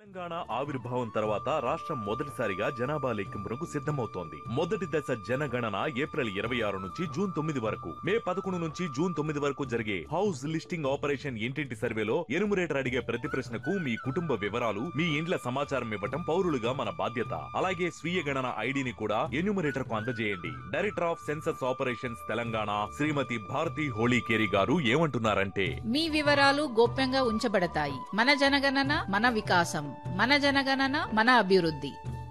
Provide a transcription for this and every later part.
తెలంగాణ ఆవిర్భావం తర్వాత రాష్ట్రం మొదటిసారిగా జనాభా లెక్కింపునకు సిద్ధమవుతోంది మొదటి దశ జనగణన ఏప్రిల్ ఇరవై ఆరు నుంచి జూన్ తొమ్మిది వరకు మే పదకొండు నుంచి జూన్ తొమ్మిది వరకు జరిగే హౌస్ లిస్టింగ్ ఆపరేషన్ ఇంటింటి సర్వేలో ఎనుమరేటర్ అడిగే ప్రతి ప్రశ్నకు మీ కుటుంబ వివరాలు మీ ఇండ్ల సమాచారం ఇవ్వటం పౌరులుగా మన బాధ్యత అలాగే స్వీయ గణన ఐడిని కూడా ఎన్యూమరేటర్ కు అందజేయండి director of census operations Telangana Shrimati Bharati Holikeri గారు ఏమంటున్నారంటే మీ వివరాలు గోప్యంగా ఉంచబడతాయి మన జనగణన మన వికాసం మన జనగణన మన అభివృద్ధి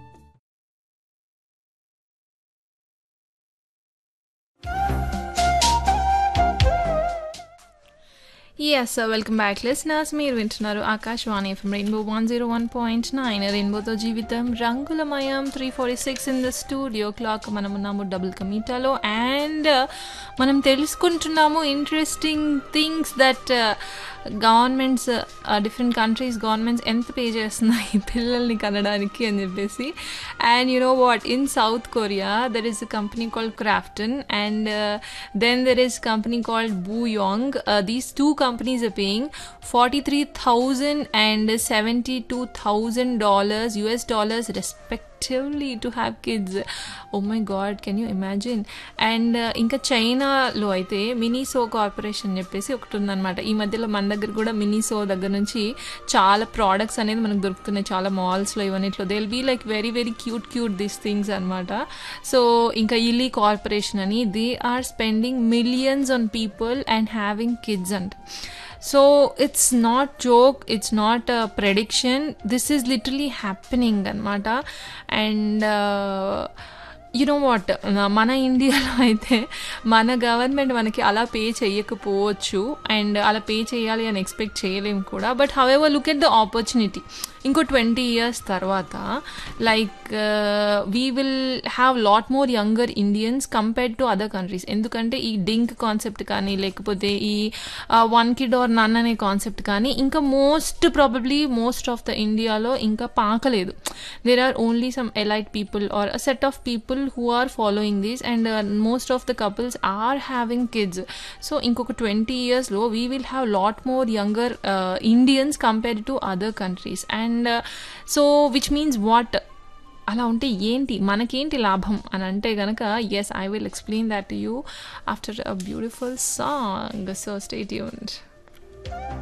ఎస్ వెల్కమ్ బ్యాక్ లిస్నర్స్ మీరు వింటున్నారు Akashvani FM rainbow one zero one point nine రెయిన్బోతో జీవితం రంగులమయం three forty six in the studio clock మనం ఉన్నాము డబుల్ కమీటాలో అండ్ మనం తెలుసుకుంటున్నాము interesting things that governments different countries governments ఎంత పే చేస్తున్నాయి పిల్లల్ని కనడానికి అని చెప్పేసి and you know what in South Korea there is a company called Krafton and then there is company called Booyoung these two companies are paying 43,000 and 72,000 dollars US dollars respectively to have kids. Oh my god, can you imagine? And ఇంకా చైనాలో అయితే Miniso corporation చెప్పేసి ఒకటి ఉందన్నమాట ఈ మధ్యలో మన దగ్గర కూడా మినీసో దగ్గర నుంచి చాలా ప్రోడక్ట్స్ అనేది మనకు దొరుకుతున్నాయి చాలా మాల్స్లో ఇవన్నిట్లో they will be like very very cute cute this things అనమాట సో ఇంకా ఇలీ కార్పొరేషన్ అని they are spending millions on people and having kids and so it's not joke it's not prediction this is literally happening అనమాట and you know what మన ఇండియాలో అయితే మన government మనకి అలా పే చేయకపోవచ్చు అండ్ అలా పే చేయాలి అని ఎక్స్పెక్ట్ చేయలేము కూడా but however look at the opportunity ఇంకో ట్వంటీ ఇయర్స్ తర్వాత like we will have lot more younger Indians compared to other countries ఎందుకంటే ఈ డింక్ కాన్సెప్ట్ కానీ లేకపోతే ఈ వన్ కిడ్ ఆర్ నన్ అనే కాన్సెప్ట్ కానీ ఇంకా most probably most of the ఇండియాలో ఇంకా పాకలేదు there are only some elite people are a set of people who are following these and most of the couples are having kids so ఇంకొక twenty ఇయర్స్లో we will have lot more younger Indians compared to other countries and so which means what అలా ఉంటే ఏంటి మనకేంటి లాభం అని అంటే గనక yes I will explain that you after a beautiful song so stay యూన్డ్